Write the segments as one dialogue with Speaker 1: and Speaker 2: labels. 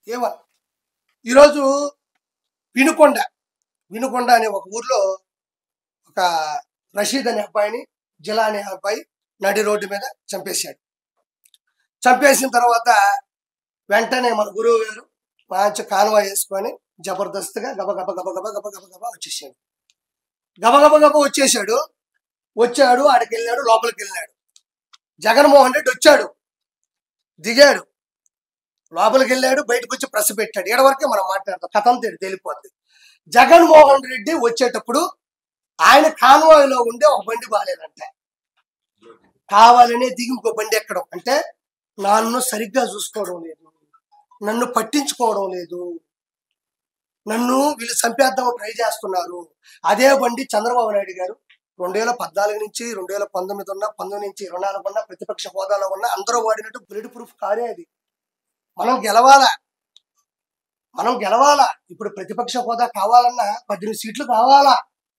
Speaker 1: ఏమన్ ఈరోజు వినుకొండ వినుకొండ అనే ఒక ఊర్లో ఒక రషీద్ అనే అబ్బాయిని జిలా అనే అబ్బాయి నడి రోడ్డు మీద చంపేశాడు చంపేసిన తర్వాత వెంటనే మన గురువు గారు మంచి కాలువ వేసుకొని జబర్దస్త్గా గబ గబ గబ గబ గబ గబ గబ వచ్చేసాడు గబ గబ గబ వచ్చేసాడు వచ్చాడు ఆడికి వెళ్ళాడు లోపలికి వెళ్ళాడు జగన్మోహన్ రెడ్డి వచ్చాడు దిగాడు లోపలికి వెళ్ళాడు బయటకు వచ్చి ప్రెస్ పెట్టాడు ఏడ వరకే మనం మాట్లాడతాం కథం తెలి తెలిపోద్ది జగన్మోహన్ రెడ్డి వచ్చేటప్పుడు ఆయన కాన్వాయ్లో ఉండే ఒక బండి బాగాలేదంట కావాలనే దిగి ఇంకో బండి ఎక్కడం అంటే నన్ను సరిగ్గా చూసుకోవడం లేదు నన్ను పట్టించుకోవడం లేదు నన్ను వీళ్ళు చంపేద్దాం ట్రై చేస్తున్నారు అదే బండి చంద్రబాబు నాయుడు గారు రెండు వేల పద్నాలుగు నుంచి రెండు వేల పంతొమ్మిది ఉన్న పంతొమ్మిది నుంచి ఇరవై నాలుగు ఉన్న ప్రతిపక్ష హోదాలో ఉన్న అందరూ వాడినట్టు బుల్లెట్ ప్రూఫ్ కారే అది మనం గెలవాలా మనం గెలవాలా ఇప్పుడు ప్రతిపక్ష హోదా కావాలన్నా పద్దెనిమిది సీట్లు కావాలా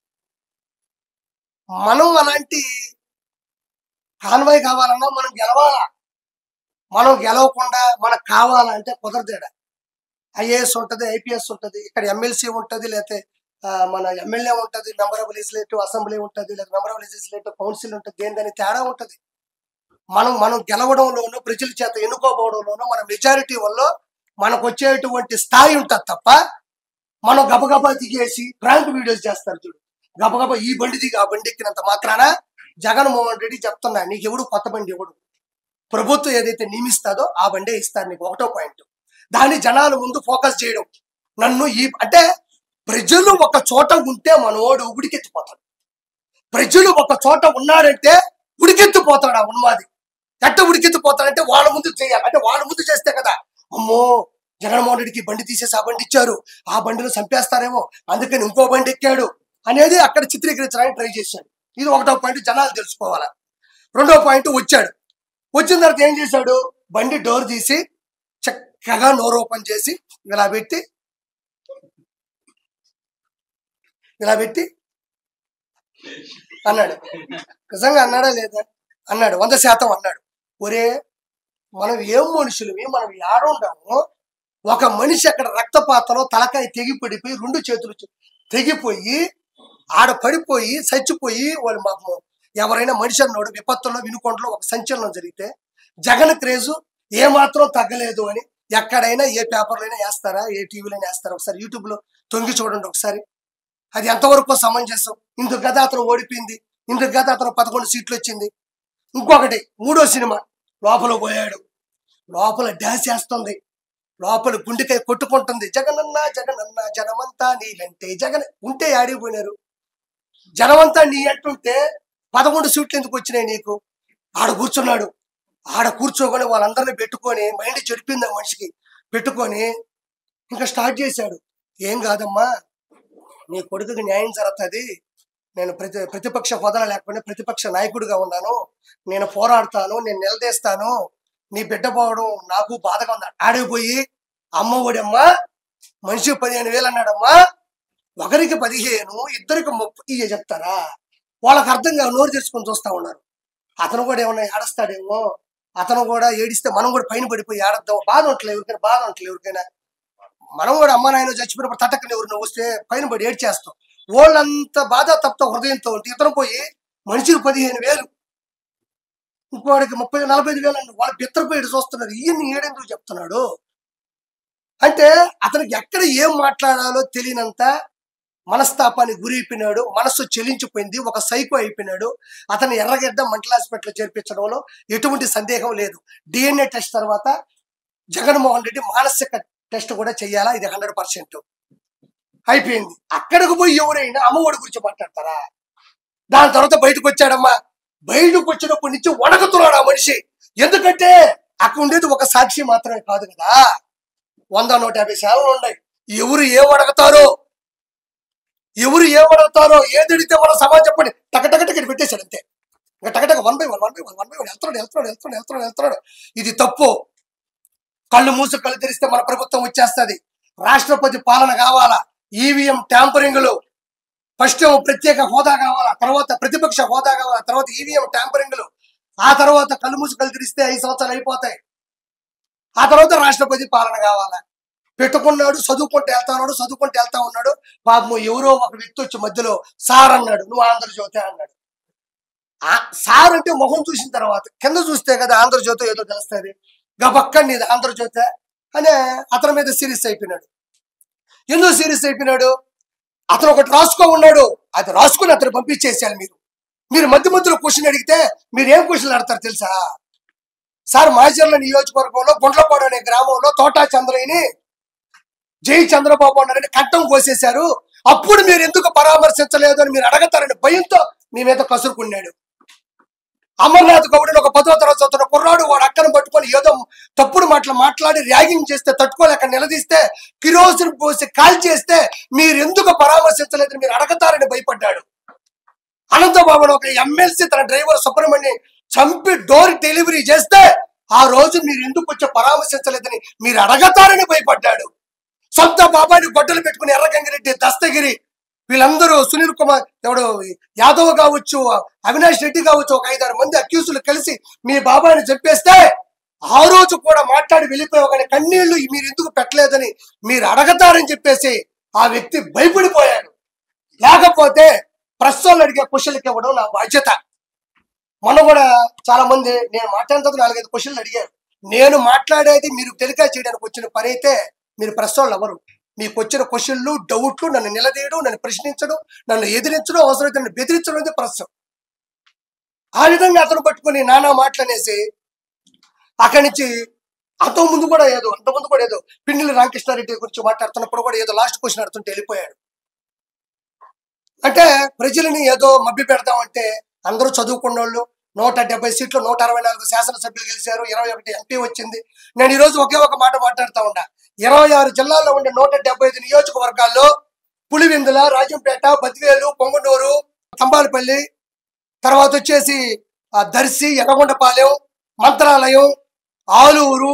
Speaker 1: మనం అలాంటి కాన్వాయ్ కావాలన్నా మనం గెలవాలా మనం గెలవకుండా మనకు కావాలంటే కుదరదేడా ఐఏఎస్ ఉంటుంది ఐపీఎస్ ఉంటుంది ఇక్కడ ఎమ్మెల్సీ ఉంటుంది లేకపోతే ఆ, మన ఎమ్మెల్యే ఉంటుంది మెంబర్ ఆఫ్ లెజిస్లేటివ్ అసెంబ్లీ ఉంటుంది లేదా మెంబర్ ఆఫ్ లెజిస్లేటివ్ కౌన్సిల్ ఉంటుంది దేని దాని తేడా ఉంటుంది మనం మనం గెలవడంలోనూ ప్రజల చేత ఎన్నుకోపోవడంలోనూ మన మెజారిటీ వల్ల మనకు వచ్చేటువంటి స్థాయి ఉంటుంది తప్ప మనం గబగబా దిగేసి ప్రాంక్ వీడియోస్ చేస్తారు చూడు గబగబా ఈ బండి దిగి ఆ బండి ఎక్కినంత మాత్రాన జగన్మోహన్ రెడ్డి చెప్తున్నా నీకు ఎవడు కొత్త బండి ఎవడు ప్రభుత్వం ఏదైతే నియమిస్తాదో ఆ బండే ఇస్తారు నీకు ఒకటో పాయింట్ దాన్ని జనాల ముందు ఫోకస్ చేయడం నన్ను ఈ అంటే ప్రజలు ఒక చోట ఉంటే మనోడు ఉడికెత్తిపోతాడు ప్రజలు ఒక చోట ఉన్నాడంటే ఉడికెత్తిపోతాడు ఆ ఉన్మాది ఎట్ట ఉడికెత్తిపోతాడంటే వాళ్ళ ముందు చేయాలి అంటే వాళ్ళ ముందు చేస్తే కదా అమ్మో జగన్మోహన్ రెడ్డికి బండి తీసేసి ఆ బండి ఇచ్చారు ఆ బండిలో చంపేస్తారేమో అందుకని ఇంకో బండి ఎక్కాడు అనేది అక్కడ చిత్రీకరించడానికి ట్రై చేశాడు ఇది ఒకటో పాయింట్ జనాలు తెలుసుకోవాలా రెండో పాయింట్ వచ్చాడు వచ్చిన తర్వాత ఏం చేశాడు బండి డోర్ తీసి చక్కగా నోరు ఓపెన్ చేసి ఇలా పెట్టి ఇలా పెట్టి అన్నాడు నిజంగా అన్నాడా లేదా అన్నాడు వంద శాతం అన్నాడు ఒరే మనం ఏం మనుషులవి మనం ఏడుంటాము ఒక మనిషి అక్కడ రక్తపాతలో తలకాయ తెగిపడిపోయి రెండు చేతులు చె- తెగిపోయి ఆడ పడిపోయి చచ్చిపోయి వాళ్ళు మాకు ఎవరైనా మనిషి అన్నాడు విపత్తుల్లో వినుకొండలో ఒక సంచలనం జరిగితే జగన్ క్రేజు ఏమాత్రం తగ్గలేదు అని ఎక్కడైనా ఏ పేపర్లైనా వేస్తారా ఏ టీవీలో వేస్తారా ఒకసారి యూట్యూబ్ లో తొంగి చూడండి ఒకసారి అది ఎంతవరకు సమంజసం ఇందుకు గత అతను ఓడిపోయింది ఇందుకు గత అతను పదకొండు సీట్లు వచ్చింది ఇంకొకటి మూడో సినిమా లోపల పోయాడు లోపల డ్యాన్స్ వేస్తుంది లోపల గుండెకాయ కొట్టుకుంటుంది జగనన్న జగనన్న జనమంతా నీ వెంటే జగన్ ఉంటే ఆడిపోయినారు జనమంతా నీ అంటుంటే పదకొండు సీట్లు ఎందుకు వచ్చినాయి నీకు ఆడ కూర్చున్నాడు ఆడ కూర్చోకొని వాళ్ళందరినీ పెట్టుకొని మైండ్ చెడిపింది ఆ మనిషికి పెట్టుకొని ఇంకా స్టార్ట్ చేశాడు ఏం కాదమ్మా నీ కొడుకుకి న్యాయం జరుగుతుంది నేను ప్రతి ప్రతిపక్ష హోదా లేకపోయినా ప్రతిపక్ష నాయకుడిగా ఉన్నాను నేను పోరాడతాను నేను నిలదీస్తాను నీ బిడ్డ పోవడం నాకు బాధగా ఉంది ఆడిపోయి అమ్మ ఒడమ్మా మనిషి పదిహేను వేలు అన్నాడమ్మా ఒకరికి పదిహేను ఇద్దరికి ముప్పై ఇయ్య చెప్తారా వాళ్ళకి అర్థం కాదు నోరు తెరుచుకొని చూస్తా ఉన్నారు అతను కూడా ఏమన్నా ఏడుస్తాడేమో అతను కూడా ఏడిస్తే మనం కూడా పైన పడిపోయి ఏడద్దాం బాధ ఉంటలేదు ఎవరికైనా బాధ ఉంటలేదు ఎవరికైనా మనం కూడా అమ్మ నాయన చచ్చిపోయినప్పుడు తట్టకని ఎవరు వస్తే పైన పడి ఏడ్చేస్తాం వాళ్ళంత బాధ తప్ప హృదయంతో ఉంటే ఇతను పోయి మనిషికి పదిహేను వేలు ఇంకోడికి ముప్పై నలభై ఐదు వేలు అండి వాళ్ళు బిత్తరపోయి చూస్తున్నారు ఈయన్ని ఏడెందుకు చెప్తున్నాడు అంటే అతనికి ఎక్కడ ఏం మాట్లాడాలో తెలియనంత మనస్తాపానికి గురైపోయినాడు మనస్సు చెలించిపోయింది ఒక సైకో అయిపోయినాడు అతను ఎర్రగడ్డ మెంటల్ హాస్పిటల్ చేర్పించడంలో ఎటువంటి సందేహం లేదు డిఎన్ఏ టెస్ట్ తర్వాత జగన్మోహన్ రెడ్డి మానసిక టెస్ట్ కూడా చేయాలా ఇది హండ్రెడ్ పర్సెంట్ అయిపోయింది అక్కడికి పోయి ఎవరైనా అమ్మఒడి గురించి మాట్లాడతారా దాని తర్వాత బయటకు వచ్చాడమ్మా బయటకు వచ్చినప్పటి నుంచి వణకుతున్నాడు ఆ మనిషి ఎందుకంటే అక్కడ ఉండేది ఒక సాక్షి మాత్రమే కాదు కదా వంద నూట యాభై శాతం ఉన్నాయి ఎవరు ఏం అడుగుతారో ఎవరు ఏం అడుగుతారో ఏది అడిగితే మన సమాజం చెప్పండి టకటక టికెట్ పెట్టేశాడు అంతే ఇంకా టకటక one by one one by one one by one వెళ్తున్నాడు వెళ్తున్నాడు వెళ్తున్నాడు వెళ్తున్నాడు వెళ్తున్నాడు ఇది తప్పు కళ్ళు మూసు కళ్ళు తెరిస్తే మన ప్రభుత్వం వచ్చేస్తది రాష్ట్రపతి పాలన కావాలా ఈవీఎం ట్యాంపరింగ్లు ఫస్ట్ ఏమో ప్రత్యేక హోదా కావాలా తర్వాత ప్రతిపక్ష హోదా కావాలా తర్వాత ఈవీఎం ట్యాంపరింగ్లు ఆ తర్వాత కళ్ళు మూసి కళ్ళు తెరిస్తే ఐదు సంవత్సరాలు అయిపోతాయి ఆ తర్వాత రాష్ట్రపతి పాలన కావాలా పెట్టుకున్నాడు చదువుకుంటూ వెళ్తా ఉన్నాడు చదువుకుంటూ వెళ్తా ఉన్నాడు పాపం ఎవరో ఒక వ్యక్తి వచ్చి మధ్యలో సార్ అన్నాడు నువ్వు ఆంధ్రజ్యోతి అన్నాడు ఆ సార్ అంటే మొహం చూసిన తర్వాత కింద చూస్తే కదా ఆంధ్రజ్యోతి ఏదో తెలుస్తుంది గబక్క నీది ఆంధ్రజ్యోతి అని అతని మీద సీరియస్ అయిపోయినాడు ఎందుకు సీరియస్ అయిపోయినాడు అతను ఒకటి రాసుకో ఉన్నాడు అది రాసుకుని అతను పంపించేసారు మీరు మీరు మధ్య మధ్యలో క్వశ్చన్ అడిగితే మీరు ఏం క్వశ్చన్ అడతారు తెలుసా సార్ మాచర్ల నియోజకవర్గంలో గుండ్లపాడు అనే గ్రామంలో తోటా చంద్రయ్యని జై చంద్రబాబు అన్నారని కట్టం కోసేశారు అప్పుడు మీరు ఎందుకు పరామర్శించలేదు అని మీరు అడగతారని భయంతో మీ మీద కసురుకున్నాడు అమర్నాథ్ గౌడని ఒక పదో తరగతి చదువుతున్న కుర్రాడు వాడు అక్కను పట్టుకొని ఏదో తప్పుడు మాటలు మాట్లాడి ర్యాగింగ్ చేస్తే తట్టుకోలేక నిలదీస్తే కిరోసిన్ పోసి కాల్ చేస్తే మీరు ఎందుకు పరామర్శించలేదని మీరు అడగతారని భయపడ్డాడు అనంతబాబు ఒక ఎమ్మెల్సీ తన డ్రైవర్ సుబ్రహ్మణ్యం చంపి డోర్ డెలివరీ చేస్తే ఆ రోజు మీరు ఎందుకు వచ్చి పరామర్శించలేదని మీరు అడగతారని భయపడ్డాడు సొంత బాబాని గొడ్డలు పెట్టుకుని ఎర్రగంగిరెడ్డి దస్తగిరి వీళ్ళందరూ సునీల్ కుమార్ ఎవడు యాదవ్ కావచ్చు అవినాష్ రెడ్డి కావచ్చు ఒక ఐదారు మంది అక్యూసులు కలిసి మీ బాబాని చెప్పేస్తే ఆ రోజు కూడా మాట్లాడి వెళ్ళిపోయావు కానీ కన్నీళ్లు మీరు ఎందుకు పెట్టలేదని మీరు అడగతారని చెప్పేసి ఆ వ్యక్తి భయపడిపోయాడు లేకపోతే ప్రశ్నలు అడిగే క్వశ్చన్లకి ఇవ్వడం నా బాధ్యత మొన్న కూడా చాలా మంది నేను మాట్లాడినందుకు నాలుగైదు క్వశ్చన్లు అడిగారు నేను మాట్లాడేది మీరు టెలికాస్ట్ చేయడానికి వచ్చిన పని అయితే మీరు ప్రశ్నలు ఎవరు మీకు వచ్చిన క్వశ్చన్లు డౌట్లు నన్ను నిలదీయడం నన్ను ప్రశ్నించడం నన్ను ఎదిరించడం అవసరమైతే నన్ను బెదిరించడం అనేది ప్రశ్న ఆ విధంగా అతను పట్టుకుని నానా మాటలు అనేసి అక్కడి నుంచి అంత ముందు కూడా ఏదో అంత ముందు కూడా ఏదో పిన్నెల రామకృష్ణారెడ్డి గురించి మాట్లాడుతున్నప్పుడు కూడా ఏదో లాస్ట్ క్వశ్చన్ అడుగుతుంటే వెళ్ళిపోయాడు అంటే ప్రజలని ఏదో మభ్య పెడతామంటే అందరూ చదువుకున్న వాళ్ళు నూట డెబ్బై సీట్లు నూట అరవై నాలుగు శాసనసభ్యులు గెలిచారు ఇరవై ఒకటి ఎంపీ వచ్చింది నేను ఈ రోజు ఒకే ఒక మాట మాట్లాడుతా ఉన్నా ఇరవై ఆరు జిల్లాల్లో ఉండే నూట డెబ్బై ఐదు నియోజకవర్గాల్లో పులివెందుల రాజంపేట బద్వేలు పొంగనూరు తంబాలపల్లి తర్వాత వచ్చేసి ఆ దర్శి ఎర్రగొండపాలెం మంత్రాలయం ఆలూరు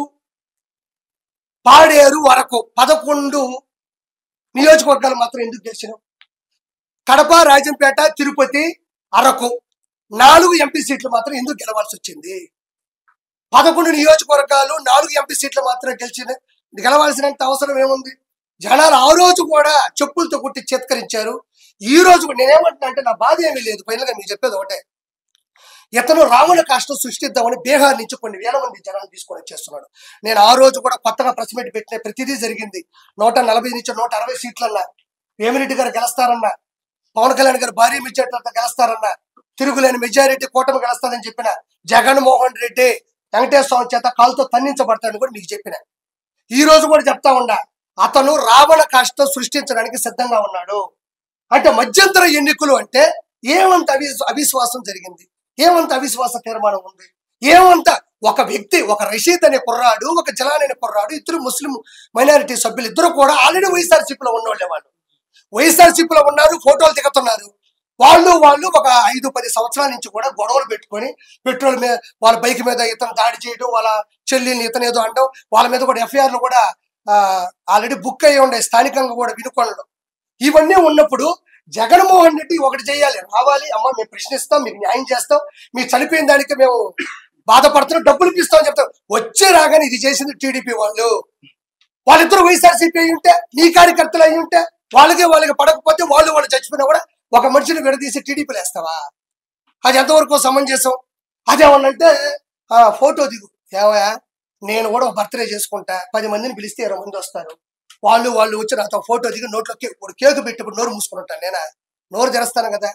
Speaker 1: పాడేరు వరకు పదకొండు నియోజకవర్గాలు మాత్రం ఎందుకు గెలిచినాం కడప రాజంపేట తిరుపతి అరకు నాలుగు ఎంపీ సీట్లు మాత్రం ఎందుకు గెలవాల్సి వచ్చింది పదకొండు నియోజకవర్గాలు నాలుగు ఎంపీ సీట్లు మాత్రం గెలిచిన గెలవాల్సినంత అవసరం ఏముంది జనాలు ఆ రోజు కూడా చెప్పులతో కొట్టి చేత్కరించారు ఈ రోజు కూడా నేనేమంటున్నా అంటే నా బాధ ఏమీ లేదు పైనగా మీకు చెప్పేది ఒకటే ఇతను రావణ కాష్టం సృష్టిద్దామని బీహార్ నుంచి కొన్ని వేల మంది జనాలు తీసుకొని వచ్చేస్తున్నాడు నేను ఆ రోజు కూడా కొత్తగా ప్రెస్ మీట్ పెట్టిన ప్రతిదీ జరిగింది నూట నలభై నుంచి నూట అరవై సీట్లన్నా వేమిరెడ్డి గారు గెలుస్తారన్నా పవన్ కళ్యాణ్ గారు భారీ మెజార్టీలతో గెలుస్తారన్నా తిరుగులేని మెజారిటీ కూటమి గెలుస్తారని చెప్పిన జగన్మోహన్ రెడ్డి వెంకటేశ్వర స్వామి చేత కాలుతో తన్నించబడతాడని కూడా మీకు చెప్పిన ఈ రోజు కూడా చెప్తా ఉండా అతను రావణ కాష్టం సృష్టించడానికి సిద్ధంగా ఉన్నాడు అంటే మధ్యంతర ఎన్నికలు అంటే ఏమంత అవి అవిశ్వాసం జరిగింది ఏమంత అవిశ్వాస తీర్మానం ఉంది ఏమంత ఒక వ్యక్తి ఒక రషీద్ అనే కుర్రాడు ఒక జలాన్ అనే కుర్రాడు ఇద్దరు ముస్లిం మైనారిటీ సభ్యులు ఇద్దరు కూడా ఆల్రెడీ వైఎస్ఆర్సీపీలో ఉన్నోళ్ళే వాళ్ళు వైఎస్ఆర్సీపీలో ఉన్నారు ఫోటోలు దిగుతున్నారు వాళ్ళు వాళ్ళు ఒక ఐదు పది సంవత్సరాల నుంచి కూడా గొడవలు పెట్టుకొని పెట్రోల్ మీద వాళ్ళ బైక్ మీద ఇతను దాడి చేయడం వాళ్ళ చెల్లెల్ని ఇతను ఏదో అంటాం వాళ్ళ మీద కూడా ఎఫ్ఐఆర్లు కూడా ఆల్రెడీ బుక్ అయ్యి ఉండే స్థానికంగా కూడా వినుకొనడం ఇవన్నీ ఉన్నప్పుడు జగన్మోహన్ రెడ్డి ఒకటి చేయాలి రావాలి అమ్మ మేము ప్రశ్నిస్తాం మీకు న్యాయం చేస్తాం మీరు చనిపోయిన దానికి మేము బాధపడుతున్నాం డబ్బులు ఇప్పిస్తాం చెప్తాం వచ్చే రాగానే ఇది చేసింది టీడీపీ వాళ్ళు వాళ్ళిద్దరు వైఎస్ఆర్సీపీ అయి ఉంటే నీ కార్యకర్తలు అయి ఉంటే వాళ్ళకి వాళ్ళకి పడకపోతే వాళ్ళు వాళ్ళు చచ్చిపోయినా కూడా ఒక మనిషిని విడదీసి టీడీపీలు వేస్తావా అది ఎంతవరకు సమంజసం అదేమన్నంటే ఆ ఫోటో దిగు ఏమయ్యా నేను కూడా బర్త్డే చేసుకుంటా పది మందిని పిలిస్తే ఇరవై మంది వస్తారు వాళ్ళు వాళ్ళు వచ్చి నాతో ఫోటో దిగి నోట్లో కేక్ ఇప్పుడు కేక్ పెట్టి ఇప్పుడు నోరు మూసుకుని ఉంటాను నేనా నోరు తెరుస్తాను కదా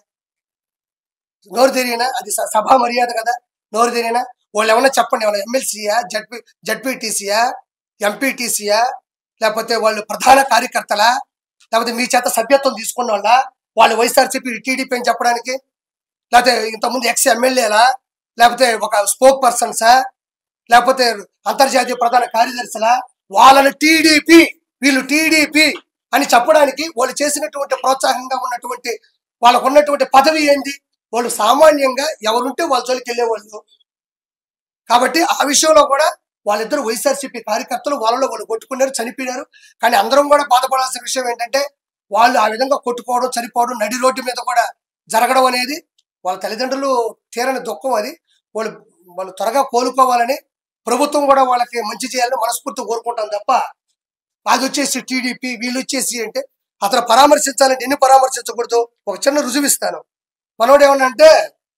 Speaker 1: నోరు తెరిగినా అది స- సభా మర్యాద కదా నోరు తెరిగినా వాళ్ళు ఏమన్నా చెప్పండి ఏమన్నా ఎమ్మెల్సీయా జడ్పీ జడ్పీటీసీయా ఎంపీటీసీయా లేకపోతే వాళ్ళు ప్రధాన కార్యకర్తలా లేకపోతే మీ చేత సభ్యత్వం తీసుకున్న వాళ్ళ వాళ్ళు వైఎస్ఆర్సీపీ టీడీపీ అని చెప్పడానికి లేకపోతే ఇంతకుముందు ఎక్స్ ఎమ్మెల్యేలా లేకపోతే ఒక స్పోక్ పర్సన్సా లేకపోతే అంతర్జాతీయ ప్రధాన కార్యదర్శులా వాళ్ళని టీడీపీ వీళ్ళు టీడీపీ అని చెప్పడానికి వాళ్ళు చేసినటువంటి ప్రోత్సాహంగా ఉన్నటువంటి వాళ్ళకు ఉన్నటువంటి పదవి ఏంది వాళ్ళు సామాన్యంగా ఎవరుంటే వాళ్ళ జోలికి వెళ్ళేవాళ్ళు కాబట్టి ఆ విషయంలో కూడా వాళ్ళిద్దరు వైఎస్ఆర్సీపీ కార్యకర్తలు వాళ్ళలో వాళ్ళు కొట్టుకున్నారు చనిపోయారు కానీ అందరం కూడా బాధపడాల్సిన విషయం ఏంటంటే వాళ్ళు ఆ విధంగా కొట్టుకోవడం చనిపోవడం నడి రోడ్డు మీద కూడా జరగడం అనేది వాళ్ళ తల్లిదండ్రులు తీరని దుఃఖం అది వాళ్ళు వాళ్ళు త్వరగా కోలుకోవాలని ప్రభుత్వం కూడా వాళ్ళకి మంచి చేయాలని మనస్ఫూర్తి కోరుకుంటాం తప్ప అది వచ్చేసి టీడీపీ వీళ్ళు వచ్చేసి అంటే అతను పరామర్శించాలంటే ఎన్ని పరామర్శించకూడదు ఒక చిన్న రుజువు ఇస్తాను మనోడు ఏమన్నా అంటే